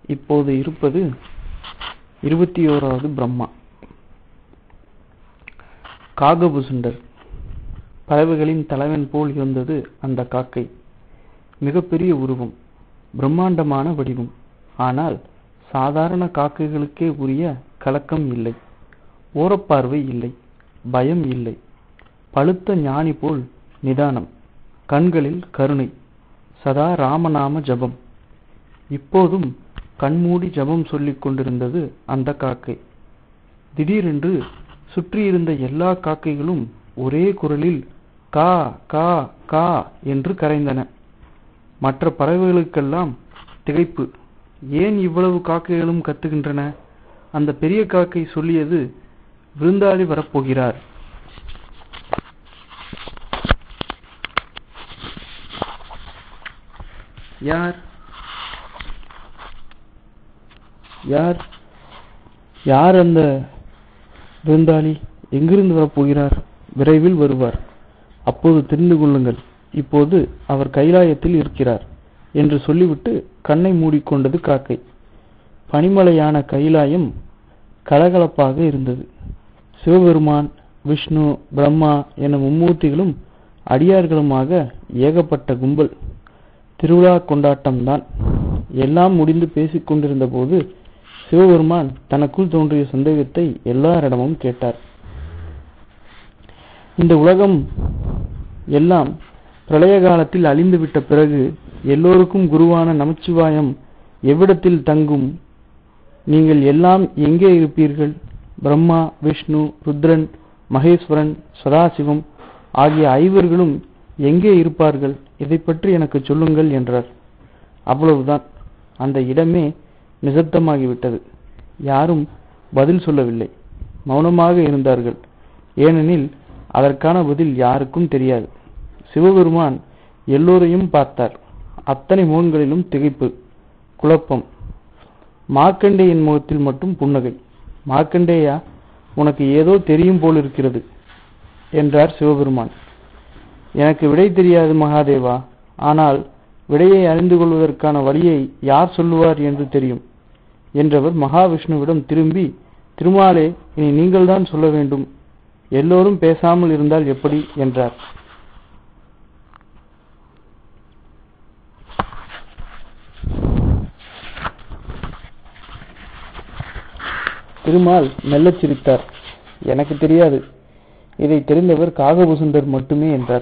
இப்போது இருப்பது இருபத்தி ஓராவது பிரம்மா காகபுசுண்டர் பறவைகளின் தலைவன் போல் இருந்தது அந்த காக்கை மிகப்பெரிய உருவம் பிரம்மாண்டமான வடிவம் ஆனால் சாதாரண காக்கைகளுக்கே உரிய கலக்கம் இல்லை ஓரப்பார்வை இல்லை பயம் இல்லை பழுத்த ஞானி போல் நிதானம் கண்களில் கருணை சதா ராமநாம ஜபம் இப்போதும் கண்மூடி ஜபம் சொல்லிக் கொண்டிருந்தது அந்த காக்கை திடீரென்று சுற்றியிருந்த எல்லா காக்கைகளும் ஒரே குரலில் கா கா கா என்று கரைந்தன மற்ற பறவைகளுக்கெல்லாம் திகைப்பு ஏன் இவ்வளவு காக்கைகளும் கத்துகின்றன அந்த பெரிய காக்கை சொல்லியது விருந்தாளி வரப்போகிறார் யார் யார் யார் அந்த விருந்தாளி எங்கிருந்து வரப்போகிறார் விரைவில் வருவார் அப்போது தெரிந்து கொள்ளுங்கள் இப்போது அவர் கைலாயத்தில் இருக்கிறார் என்று சொல்லிவிட்டு கண்ணை மூடிக்கொண்டது காக்கை பனிமலையான கைலாயம் கலகலப்பாக இருந்தது சிவபெருமான் விஷ்ணு பிரம்மா என மும்மூர்த்திகளும் அடியார்களுமாக ஏகப்பட்ட கும்பல் திருவிழா கொண்டாட்டம்தான் எல்லாம் முடிந்து பேசிக் கொண்டிருந்த போது சிவபெருமான் தனக்குள் தோன்றிய சந்தேகத்தை எல்லாரிடமும் கேட்டார் இந்த உலகம் எல்லாம் பிரளய காலத்தில் அழிந்துவிட்ட பிறகு எல்லோருக்கும் குருவான நமச்சிவாயம் எவ்விடத்தில் தங்கும் நீங்கள் எல்லாம் எங்கே இருப்பீர்கள் பிரம்மா விஷ்ணு ருத்ரன் மகேஸ்வரன் சதாசிவம் ஆகிய ஐவர்களும் எங்கே இருப்பார்கள் இதை பற்றி எனக்கு சொல்லுங்கள் என்றார் அவ்வளவுதான் அந்த இடமே நிசப்தமாகிவிட்டது யாரும் பதில் சொல்லவில்லை மௌனமாக இருந்தார்கள் ஏனெனில் அதற்கான பதில் யாருக்கும் தெரியாது சிவபெருமான் எல்லோரையும் பார்த்தார் அத்தனை முகங்களிலும் திகைப்பு குழப்பம் மார்க்கண்டேயன் முகத்தில் மட்டும் புன்னகை மார்க்கண்டேயா உனக்கு ஏதோ தெரியும் போலிருக்கிறது என்றார் சிவபெருமான் எனக்கு விடை தெரியாது மகாதேவா ஆனால் விடையை அறிந்து கொள்வதற்கான வழியை யார் சொல்லுவார் என்று தெரியும் என்றவர் மகாவிஷ்ணுவிடம் திரும்பி திருமாலே இனி நீங்கள்தான் சொல்ல வேண்டும் எல்லோரும் பேசாமல் இருந்தால் எப்படி என்றார் திருமால் மெல்லச் சிரித்தார் எனக்கு தெரியாது இதை தெரிந்தவர் காகபுசுண்டர் மட்டுமே என்றார்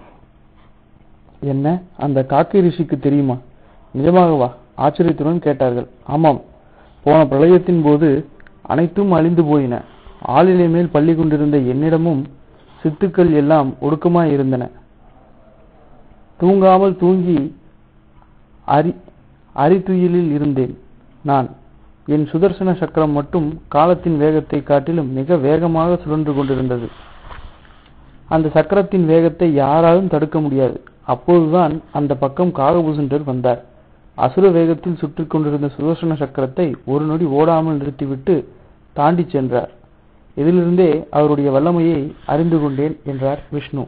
என்ன அந்த காக்கை ரிஷிக்கு தெரியுமா நிஜமாகவா ஆச்சரியத்துடன் கேட்டார்கள் ஆமாம் போன பிரளயத்தின் போது அனைத்தும் அழிந்து போயின ஆளிலை மேல் பள்ளி கொண்டிருந்த என்னிடமும் சித்துக்கள் எல்லாம் ஒடுக்கமாய் இருந்தன தூங்காமல் தூங்கி அரி அரித்துயிலில் இருந்தேன் நான் என் சுதர்சன சக்கரம் மட்டும் காலத்தின் வேகத்தை காட்டிலும் மிக வேகமாக சுழன்று கொண்டிருந்தது அந்த சக்கரத்தின் வேகத்தை யாராலும் தடுக்க முடியாது அப்போதுதான் அந்த பக்கம் காகபூசுண்டர் வந்தார் அசுர வேகத்தில் சுற்றி கொண்டிருந்த சுதர்சன சக்கரத்தை ஒரு நொடி ஓடாமல் நிறுத்திவிட்டு தாண்டி சென்றார் இதிலிருந்தே அவருடைய வல்லமையை அறிந்து கொண்டேன் என்றார் விஷ்ணு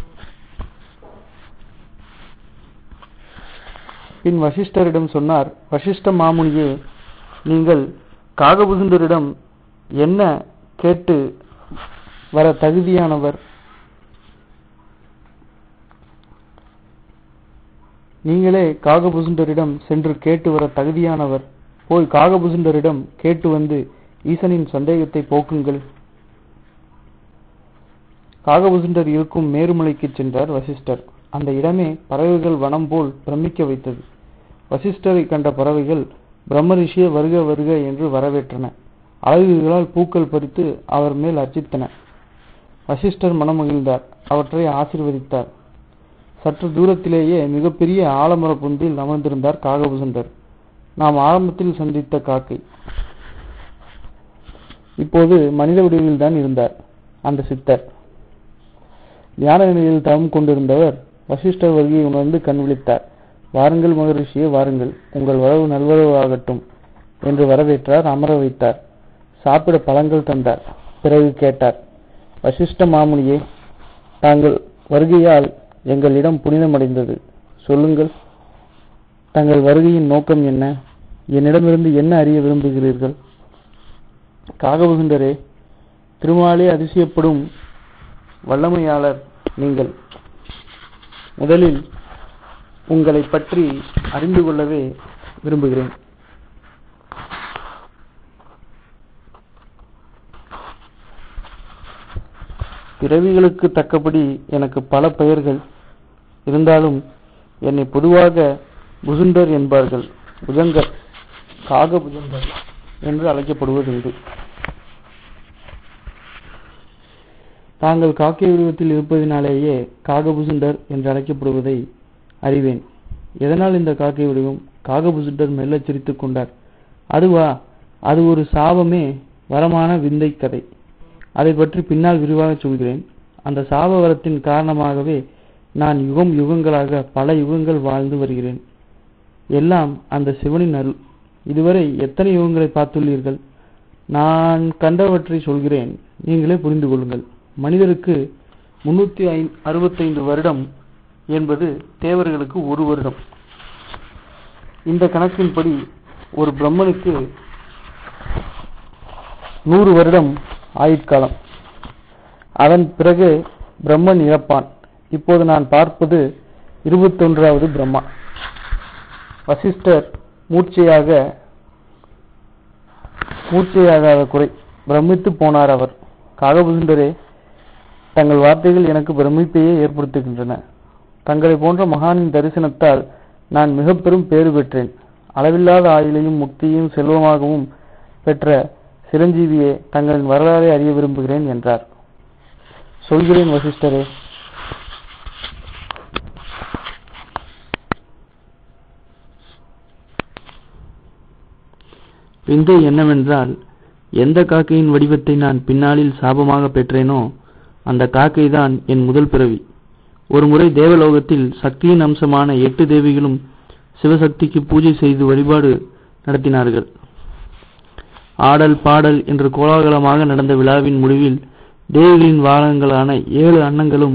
பின் வசிஷ்டரிடம் சொன்னார் வசிஷ்ட மாமுனியே நீங்கள் காகபுசுண்டரிடம் என்ன கேட்டு வர தகுதியானவர் நீங்களே காகபுசுண்டரிடம் சென்று கேட்டு வர தகுதியானவர் போய் காகபுசுண்டரிடம் கேட்டு வந்து ஈசனின் சந்தேகத்தை போக்குங்கள் காகபுசுண்டர் இருக்கும் மேருமலைக்கு சென்றார் வசிஷ்டர் அந்த இடமே பறவைகள் வனம் போல் பிரமிக்க வைத்தது வசிஷ்டரை கண்ட பறவைகள் பிரம்மரிஷியே வருக வருக என்று வரவேற்றன அழகுகளால் பூக்கள் பறித்து அவர் மேல் அர்ச்சித்தன வசிஷ்டர் மனமகிழ்ந்தார் அவற்றை ஆசிர்வதித்தார் சற்று தூரத்திலேயே மிகப்பெரிய ஆலமர பொந்தில் அமர்ந்திருந்தார் காகபுசுண்டர் நாம் ஆரம்பத்தில் சந்தித்த காக்கை இப்போது மனித வடிவில் தான் இருந்தார் அந்த சித்தர் ஞான நிலையில் தவம் கொண்டிருந்தவர் வசிஷ்டர் வருகையை உணர்ந்து கண் விழித்தார் வாருங்கள் மகரிஷியே வாருங்கள் உங்கள் வரவு நல்வரவு ஆகட்டும் என்று வரவேற்றார் அமர வைத்தார் சாப்பிட பழங்கள் தந்தார் பிறகு கேட்டார் வசிஷ்ட மாமுனியே தாங்கள் வருகையால் எங்களிடம் புனிதமடைந்தது சொல்லுங்கள் தங்கள் வருகையின் நோக்கம் என்ன என்னிடமிருந்து என்ன அறிய விரும்புகிறீர்கள் காகபுசுண்டரே திருமாலே அதிசயப்படும் வல்லமையாளர் நீங்கள் முதலில் உங்களை பற்றி அறிந்து கொள்ளவே விரும்புகிறேன் பிறவிகளுக்கு தக்கபடி எனக்கு பல பெயர்கள் இருந்தாலும் என்னை பொதுவாக புசுண்டர் என்பார்கள் புஜங்கர் காக புஜங்கர் என்று அழைக்கப்படுவதுண்டு தாங்கள் காக்கை உருவத்தில் இருப்பதினாலேயே காகபுசுண்டர் என்று அழைக்கப்படுவதை அறிவேன் எதனால் இந்த காக்கை வடிவம் காகபுசுண்டர் மெல்லச் சிரித்துக் கொண்டார் அதுவா அது ஒரு சாபமே வரமான விந்தை கதை அதை பற்றி பின்னால் விரிவாக சொல்கிறேன் அந்த சாப வரத்தின் காரணமாகவே நான் யுகம் யுகங்களாக பல யுகங்கள் வாழ்ந்து வருகிறேன் எல்லாம் அந்த சிவனின் அருள் இதுவரை எத்தனை யுகங்களை பார்த்துள்ளீர்கள் நான் கண்டவற்றை சொல்கிறேன் நீங்களே புரிந்து கொள்ளுங்கள் மனிதருக்கு முன்னூத்தி அறுபத்தைந்து வருடம் என்பது தேவர்களுக்கு ஒரு வருடம் இந்த கணக்கின்படி ஒரு பிரம்மனுக்கு நூறு வருடம் ஆயுட்காலம் அதன் பிறகு பிரம்மன் இறப்பான் இப்போது நான் பார்ப்பது இருபத்தொன்றாவது பிரம்மா வசிஷ்டர் மூர்ச்சையாக மூர்ச்சையாகாத குறை பிரமித்து போனார் அவர் காகபுசுண்டரே தங்கள் வார்த்தைகள் எனக்கு பிரமிப்பையே ஏற்படுத்துகின்றன தங்களை போன்ற மகானின் தரிசனத்தால் நான் மிக பெரும் பேறு பெற்றேன் அளவில்லாத ஆயுளையும் முக்தியும் செல்வமாகவும் பெற்ற சிரஞ்சீவியே தங்களின் வரலாறை அறிய விரும்புகிறேன் என்றார் சொல்கிறேன் வசிஷ்டரே விந்தை என்னவென்றால் எந்த காக்கையின் வடிவத்தை நான் பின்னாளில் சாபமாக பெற்றேனோ அந்த காக்கை தான் என் முதல் பிறவி ஒருமுறை தேவலோகத்தில் சக்தியின் அம்சமான எட்டு தேவிகளும் சிவசக்திக்கு பூஜை செய்து வழிபாடு நடத்தினார்கள் ஆடல் பாடல் என்று கோலாகலமாக நடந்த விழாவின் முடிவில் தேவிகளின் வாகனங்களான ஏழு அன்னங்களும்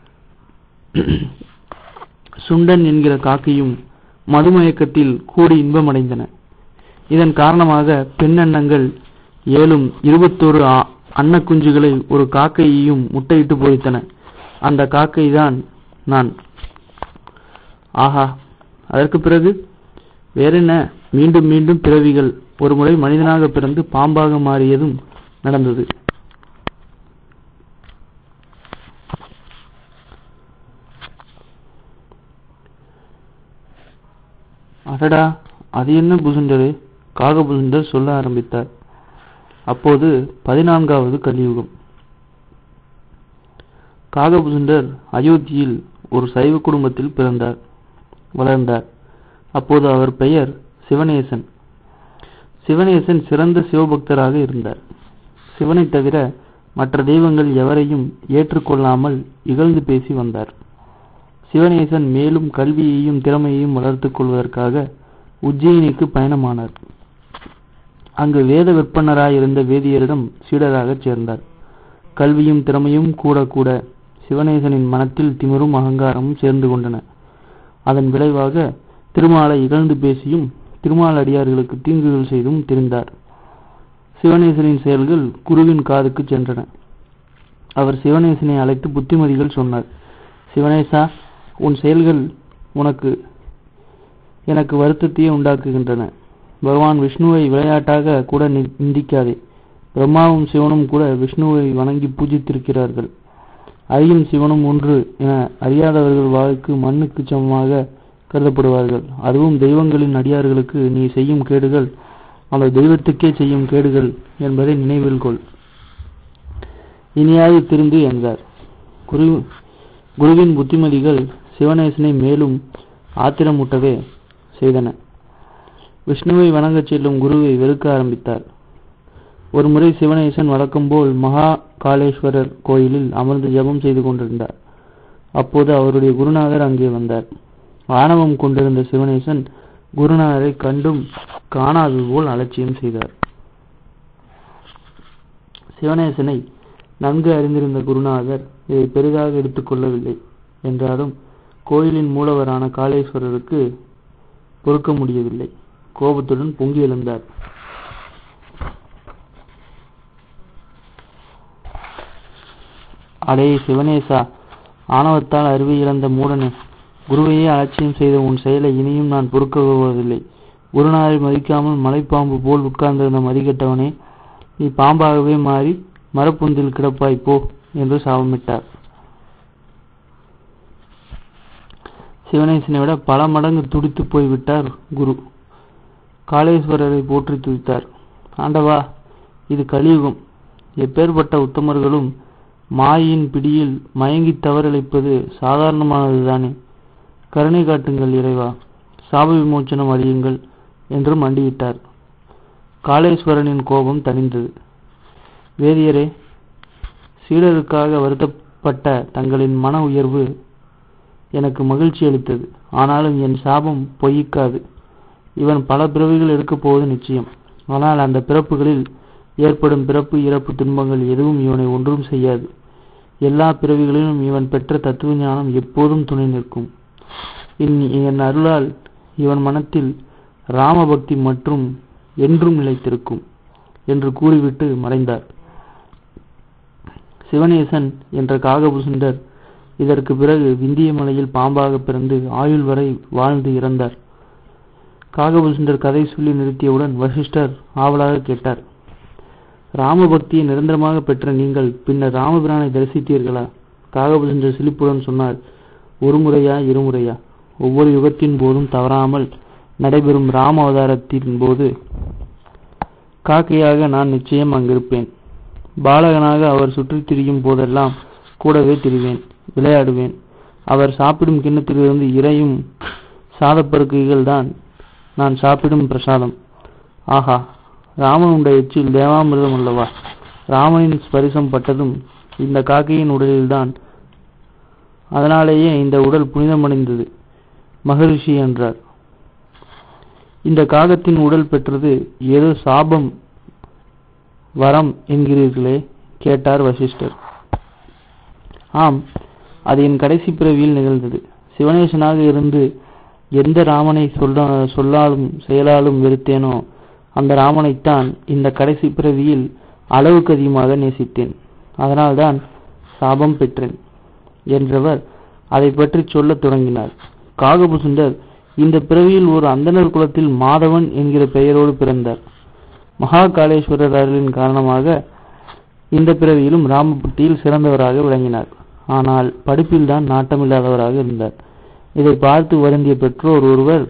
சுண்டன் என்கிற காக்கையும் மதுமயக்கத்தில் கூடி இன்பமடைந்தன இதன் காரணமாக பெண்ணன்னங்கள் ஏழும் இருபத்தோரு அன்ன குஞ்சுகளை ஒரு காக்கையையும் முட்டையிட்டு பொறித்தன அந்த காக்கை தான் நான் ஆஹா அதற்கு பிறகு வேறென்ன மீண்டும் மீண்டும் பிறவிகள் ஒருமுறை மனிதனாக பிறந்து பாம்பாக மாறியதும் நடந்தது அடடா அது என்ன புசுண்டரே காகபுசுண்டர் சொல்ல ஆரம்பித்தார் அப்போது பதினான்காவது கலியுகம் காகபுசுண்டர் அயோத்தியில் ஒரு சைவ குடும்பத்தில் பிறந்தார் வளர்ந்தார் அப்போது அவர் பெயர் சிவனேசன் சிவனேசன் சிறந்த சிவபக்தராக இருந்தார் சிவனை தவிர மற்ற தெய்வங்கள் எவரையும் ஏற்றுக்கொள்ளாமல் இகழ்ந்து பேசி வந்தார் சிவனேசன் மேலும் கல்வியையும் திறமையையும் வளர்த்துக் கொள்வதற்காக உஜ்ஜயினிக்கு பயணமானார் அங்கு வேத விற்பனராய் இருந்த வேதியரிடம் சீடராகச் சேர்ந்தார் கல்வியும் திறமையும் கூட கூட சிவனேசனின் மனத்தில் திமிரும் அகங்காரமும் சேர்ந்து கொண்டன அதன் விளைவாக திருமாலை இகழ்ந்து பேசியும் திருமால் அடியார்களுக்கு தீங்குகள் செய்தும் திரிந்தார் சிவனேசனின் செயல்கள் குருவின் காதுக்கு சென்றன அவர் சிவனேசனை அழைத்து புத்திமதிகள் சொன்னார் சிவனேசா உன் செயல்கள் உனக்கு எனக்கு வருத்தத்தையே உண்டாக்குகின்றன பகவான் விஷ்ணுவை விளையாட்டாக கூட நிந்திக்காதே பிரம்மாவும் சிவனும் கூட விஷ்ணுவை வணங்கி பூஜித்திருக்கிறார்கள் அரியும் சிவனும் ஒன்று என அறியாதவர்கள் வாழ்க்கு மண்ணுக்கு சமமாக கருதப்படுவார்கள் அதுவும் தெய்வங்களின் அடியார்களுக்கு நீ செய்யும் கேடுகள் அந்த தெய்வத்துக்கே செய்யும் கேடுகள் என்பதை நினைவில் கொள் இனியாவது திருந்து என்றார் குரு குருவின் புத்திமதிகள் சிவனேசனை மேலும் ஆத்திரமூட்டவே செய்தன விஷ்ணுவை வணங்கச் செல்லும் குருவை வெறுக்க ஆரம்பித்தார் ஒருமுறை சிவனேசன் வழக்கம்போல் மகா காளேஸ்வரர் கோயிலில் அமர்ந்து ஜெபம் செய்து கொண்டிருந்தார் அப்போது அவருடைய குருநாதர் அங்கே வந்தார் ஆணவம் கொண்டிருந்த சிவனேசன் குருநாதரை கண்டும் காணாதது போல் அலட்சியம் செய்தார் சிவனேசனை நன்கு அறிந்திருந்த குருநாதர் இதை பெரிதாக எடுத்துக் கொள்ளவில்லை என்றாலும் கோயிலின் மூலவரான காளேஸ்வரருக்கு பொறுக்க முடியவில்லை கோபத்துடன் பொங்கி எழுந்தார் அடே சிவனேசா ஆணவத்தால் அறிவை இழந்த மூடனே குருவையே அலட்சியம் செய்த உன் செயலை இனியும் நான் பொறுக்க போவதில்லை குருநாரை மதிக்காமல் மலைப்பாம்பு போல் உட்கார்ந்திருந்த மதிக்கெட்டவனே நீ பாம்பாகவே மாறி மரப்பொந்தில் கிடப்பாய் போ என்று சாபமிட்டார் சிவனேசனை விட பல மடங்கு துடித்து போய் விட்டார் குரு காளேஸ்வரரை போற்றி துதித்தார் ஆண்டவா இது கலியுகம் எப்பேற்பட்ட உத்தமர்களும் மாயின் பிடியில் மயங்கி தவறிழைப்பது சாதாரணமானதுதானே கருணை காட்டுங்கள் இறைவா சாப விமோச்சனம் அழியுங்கள் என்று மண்டியிட்டார் காளேஸ்வரனின் கோபம் தணிந்தது வேதியரே சீடருக்காக வருத்தப்பட்ட தங்களின் மன உயர்வு எனக்கு மகிழ்ச்சி அளித்தது ஆனாலும் என் சாபம் பொய்க்காது இவன் பல பிறவிகள் எடுக்கப் போவது நிச்சயம் ஆனால் அந்த பிறப்புகளில் ஏற்படும் பிறப்பு இறப்பு துன்பங்கள் எதுவும் இவனை ஒன்றும் செய்யாது எல்லா பிறவிகளிலும் இவன் பெற்ற தத்துவ ஞானம் எப்போதும் துணை நிற்கும் என் அருளால் இவன் மனத்தில் ராமபக்தி மற்றும் என்றும் நிலைத்திருக்கும் என்று கூறிவிட்டு மறைந்தார் சிவனேசன் என்ற காகபுசுண்டர் இதற்கு பிறகு விந்திய மலையில் பாம்பாக பிறந்து ஆயுள் வரை வாழ்ந்து இறந்தார் காகபுசுண்டர் கதை சொல்லி நிறுத்தியவுடன் வசிஷ்டர் ஆவலாக கேட்டார் ராமபக்தியை நிரந்தரமாக பெற்ற நீங்கள் பின்னர் ராமபிரானை தரிசித்தீர்களா காகபுசுண்டர் சிலிப்புடன் சொன்னார் ஒரு முறையா இருமுறையா ஒவ்வொரு யுகத்தின் போதும் தவறாமல் நடைபெறும் ராம அவதாரத்தின் போது காக்கையாக நான் நிச்சயம் அங்கிருப்பேன் பாலகனாக அவர் சுற்றித் திரியும் போதெல்லாம் கூடவே திரிவேன் விளையாடுவேன் அவர் சாப்பிடும் கிண்ணத்திலிருந்து இறையும் சாதப்பருக்கைகள் தான் நான் சாப்பிடும் பிரசாதம் ஆஹா ராமன் உண்ட எச்சில் தேவாமிர்தம் அல்லவா ராமனின் ஸ்பரிசம் பட்டதும் இந்த காக்கையின் உடலில்தான் அதனாலேயே இந்த உடல் புனிதமடைந்தது மகரிஷி என்றார் இந்த காகத்தின் உடல் பெற்றது ஏதோ சாபம் வரம் என்கிறீர்களே கேட்டார் வசிஷ்டர் ஆம் அது என் கடைசி பிறவியில் நிகழ்ந்தது சிவனேசனாக இருந்து எந்த ராமனை சொல்ல சொல்லாலும் செயலாலும் வெறுத்தேனோ அந்த ராமனைத்தான் இந்த கடைசி பிறவியில் அளவுக்கு அதிகமாக நேசித்தேன் அதனால்தான் சாபம் பெற்றேன் என்றவர் அதை பற்றி சொல்லத் தொடங்கினார் காகபுசுண்டர் இந்த பிறவியில் ஒரு அந்தனர் குலத்தில் மாதவன் என்கிற பெயரோடு பிறந்தார் மகா காளேஸ்வரர் அருளின் காரணமாக இந்த பிறவியிலும் ராமபக்தியில் சிறந்தவராக விளங்கினார் ஆனால் படிப்பில் தான் நாட்டமில்லாதவராக இருந்தார் இதை பார்த்து வருந்திய பெற்றோர் ஒருவர்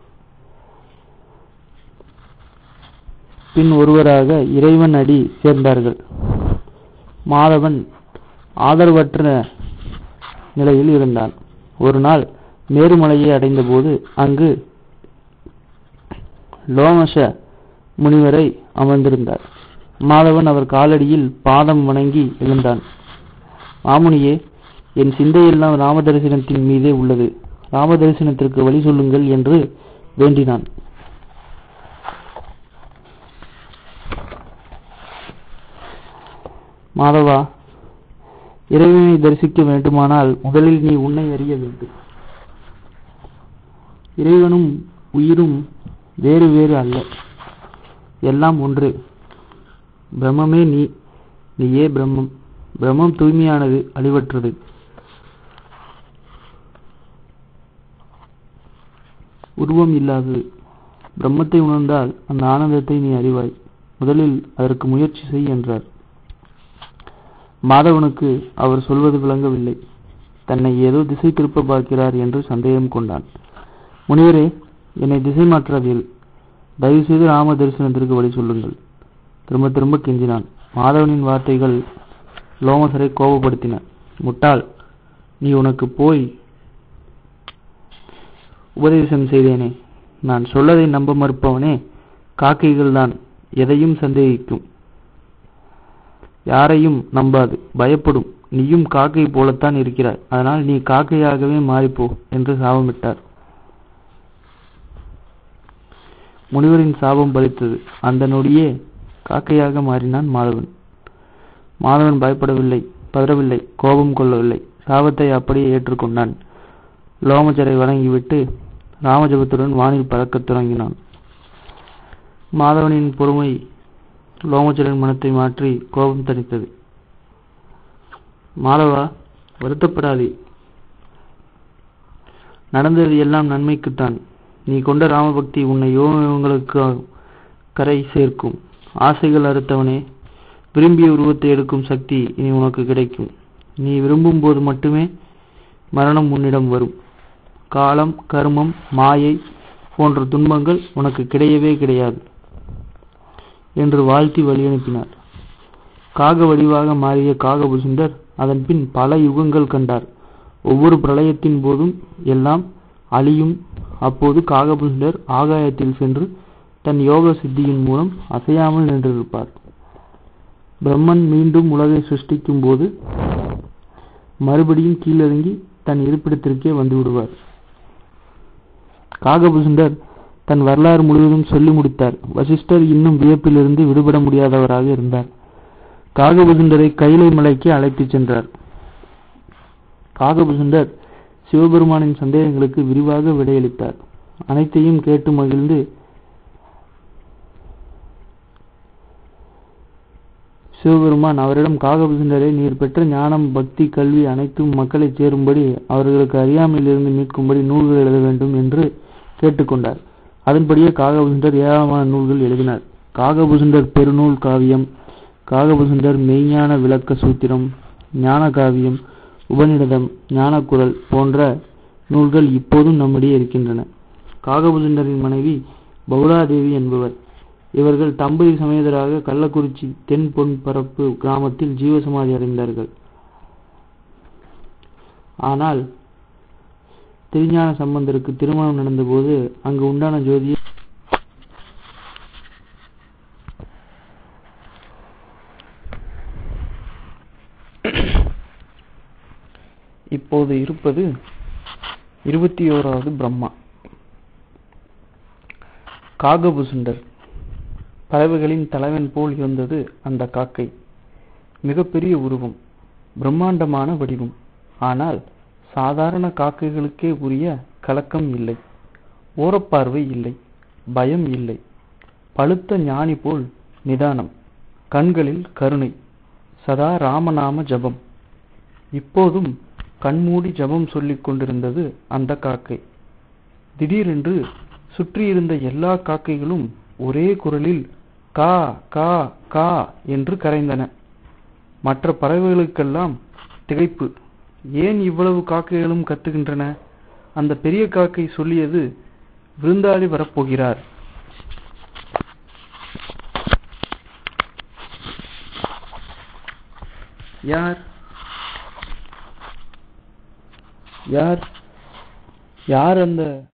பின் ஒருவராக இறைவன் அடி சேர்ந்தார்கள் மாதவன் ஆதரவற்ற நிலையில் இருந்தான் ஒரு நாள் மேருமலையை அடைந்தபோது அங்கு லோமச முனிவரை அமர்ந்திருந்தார் மாதவன் அவர் காலடியில் பாதம் வணங்கி எழுந்தான் மாமுனியே என் சிந்தையெல்லாம் ராம தரிசனத்தின் மீதே உள்ளது ராம தரிசனத்திற்கு வழி சொல்லுங்கள் என்று வேண்டினான் மாதவா இறைவனை தரிசிக்க வேண்டுமானால் முதலில் நீ உன்னை அறிய வேண்டும் இறைவனும் உயிரும் வேறு வேறு அல்ல எல்லாம் ஒன்று பிரம்மமே நீ நீயே பிரம்மம் பிரம்மம் தூய்மையானது அழிவற்றது உருவம் இல்லாதது பிரம்மத்தை உணர்ந்தால் அந்த ஆனந்தத்தை நீ அறிவாய் முதலில் அதற்கு முயற்சி செய் என்றார் மாதவனுக்கு அவர் சொல்வது விளங்கவில்லை தன்னை ஏதோ திசை திருப்ப பார்க்கிறார் என்று சந்தேகம் கொண்டான் முனிவரே என்னை திசை மாற்றாதீர்கள் தயவு செய்து ராம தரிசனத்திற்கு வழி சொல்லுங்கள் திரும்ப திரும்ப கெஞ்சினான் மாதவனின் வார்த்தைகள் லோமசரை கோபப்படுத்தின முட்டாள் நீ உனக்கு போய் உபதேசம் செய்தேனே நான் சொல்லதை நம்ப மறுப்பவனே காக்கைகள் தான் எதையும் சந்தேகிக்கும் யாரையும் நம்பாது பயப்படும் நீயும் காக்கை போலத்தான் இருக்கிறாய் அதனால் நீ காக்கையாகவே மாறிப்போ என்று சாபமிட்டார் முனிவரின் சாபம் பலித்தது அந்த நொடியே காக்கையாக மாறினான் மாதவன் மாதவன் பயப்படவில்லை பதறவில்லை கோபம் கொள்ளவில்லை சாபத்தை அப்படியே ஏற்றுக்கொண்டான் லோமச்சரை வணங்கிவிட்டு ராமஜபத்துடன் வானில் பறக்கத் தொடங்கினான் மாதவனின் பொறுமை லோமச்சரின் மனத்தை மாற்றி கோபம் தணித்தது மாதவா வருத்தப்படாதே நடந்தது எல்லாம் நன்மைக்குத்தான் நீ கொண்ட ராமபக்தி உன்னை யோகங்களுக்கு கரை சேர்க்கும் ஆசைகள் அறுத்தவனே விரும்பிய உருவத்தை எடுக்கும் சக்தி இனி உனக்கு கிடைக்கும் நீ விரும்பும் போது மட்டுமே மரணம் உன்னிடம் வரும் காலம் கர்மம் மாயை போன்ற துன்பங்கள் உனக்கு கிடையவே கிடையாது என்று வாழ்த்தி வழியனுப்பினார் காக வடிவாக மாறிய காகபுசுந்தர் அதன் பின் பல யுகங்கள் கண்டார் ஒவ்வொரு பிரளயத்தின் போதும் எல்லாம் அழியும் அப்போது காகபுசுந்தர் ஆகாயத்தில் சென்று தன் யோக சித்தியின் மூலம் அசையாமல் நின்றிருப்பார் பிரம்மன் மீண்டும் உலகை சிருஷ்டிக்கும் போது மறுபடியும் கீழிறங்கி தன் இருப்பிடத்திற்கே வந்து விடுவார் காகபுசுந்தர் தன் வரலாறு முழுவதும் சொல்லி முடித்தார் வசிஷ்டர் இன்னும் வியப்பிலிருந்து விடுபட முடியாதவராக இருந்தார் காகபுசுந்தரை கைலை மலைக்கு அழைத்துச் சென்றார் காகபுசுந்தர் சிவபெருமானின் சந்தேகங்களுக்கு விரிவாக விடையளித்தார் அனைத்தையும் கேட்டு மகிழ்ந்து சிவபெருமான் அவரிடம் காகபுசுந்தரை நீர் பெற்ற ஞானம் பக்தி கல்வி அனைத்தும் மக்களை சேரும்படி அவர்களுக்கு அறியாமையிலிருந்து மீட்கும்படி நூல்கள் எழுத வேண்டும் என்று கேட்டுக்கொண்டார் அதன்படியே காகபுசுந்தர் ஏராளமான நூல்கள் எழுதினார் காகபுசுந்தர் பெருநூல் காவியம் காகபுசுந்தர் மெய்ஞான விளக்க சூத்திரம் ஞான காவியம் உபநிடதம் ஞானக்குரல் போன்ற நூல்கள் இப்போதும் நம்மிடையே இருக்கின்றன காகபுசுந்தரின் மனைவி பௌலாதேவி என்பவர் இவர்கள் தம்பதி சமேதராக கள்ளக்குறிச்சி தென் பொன் பரப்பு கிராமத்தில் ஜீவசமாதி அடைந்தார்கள் ஆனால் திருஞான சம்பந்தருக்கு திருமணம் நடந்தபோது அங்கு உண்டான ஜோதியை இப்போது இருப்பது இருபத்தி ஓராவது பிரம்மா காகபுசுண்டர் பறவைகளின் தலைவன் போல் இருந்தது அந்த காக்கை மிகப்பெரிய உருவம் பிரம்மாண்டமான வடிவம் ஆனால் சாதாரண காக்கைகளுக்கே உரிய கலக்கம் இல்லை ஓரப்பார்வை இல்லை பயம் இல்லை பழுத்த ஞானி போல் நிதானம் கண்களில் கருணை சதா ராமநாம ஜபம் இப்போதும் கண்மூடி ஜபம் சொல்லிக் கொண்டிருந்தது அந்த காக்கை திடீரென்று சுற்றியிருந்த எல்லா காக்கைகளும் ஒரே குரலில் கா கா கா என்று கரைந்தன மற்ற பறவைகளுக்கெல்லாம் திகைப்பு ஏன் இவ்வளவு காக்கைகளும் கத்துகின்றன அந்த பெரிய காக்கை சொல்லியது விருந்தாளி வரப்போகிறார் யார் யார் யார் அந்த